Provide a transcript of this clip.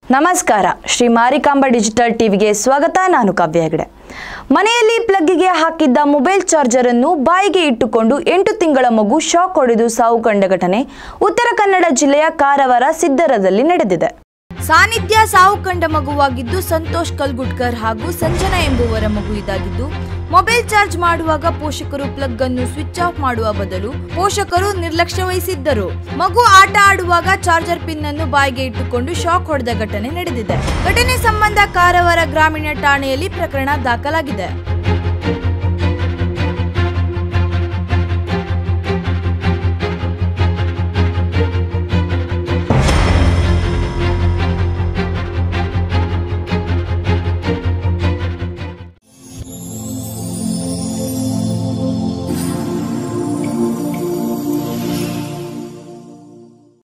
ನಮಸ್ಕಾರ ಶ್ರೀ ಮಾರಿಕಾಂಬ ಡಿಜಿಟಲ್ ಟಿವಿಗೆ ಸ್ವಾಗತ ನಾನು ಕಾವ್ಯ ಹೆಗಡೆ ಮನೆಯಲ್ಲಿ ಪ್ಲಗ್ಗಿಗೆ ಹಾಕಿದ್ದ ಮೊಬೈಲ್ ಚಾರ್ಜರ್ ಅನ್ನು ಬಾಯಿಗೆ ಇಟ್ಟುಕೊಂಡು ಎಂಟು ತಿಂಗಳ ಮಗು ಶಾಕ್ ಹೊಡೆದು ಸಾವು ಕಂಡ ಘಟನೆ ಉತ್ತರ ಕನ್ನಡ ಜಿಲ್ಲೆಯ ಕಾರವಾರ ಸಿದ್ದರದಲ್ಲಿ ನಡೆದಿದೆ ಸಾನ್ನಿಧ್ಯ ಸಾವು ಕಂಡ ಮಗುವಾಗಿದ್ದು ಸಂತೋಷ್ ಕಲ್ಗುಡ್ಕರ್ ಹಾಗೂ ಸಂಜನಾ ಎಂಬುವರ ಮಗು ಇದಾಗಿದ್ದು ಮೊಬೈಲ್ ಚಾರ್ಜ್ ಮಾಡುವಾಗ ಪೋಷಕರು ಪ್ಲಗ್ ಅನ್ನು ಸ್ವಿಚ್ ಆಫ್ ಮಾಡುವ ಬದಲು ಪೋಷಕರು ನಿರ್ಲಕ್ಷ್ಯ ವಹಿಸಿದ್ದರು ಮಗು ಆಟ ಆಡುವಾಗ ಚಾರ್ಜರ್ ಪಿನ್ ಅನ್ನು ಬಾಯಿಗೆ ಇಟ್ಟುಕೊಂಡು ಶಾಕ್ ಹೊಡೆದ ಘಟನೆ ನಡೆದಿದೆ ಘಟನೆ ಸಂಬಂಧ ಕಾರವಾರ ಗ್ರಾಮೀಣ ಠಾಣೆಯಲ್ಲಿ ಪ್ರಕರಣ ದಾಖಲಾಗಿದೆ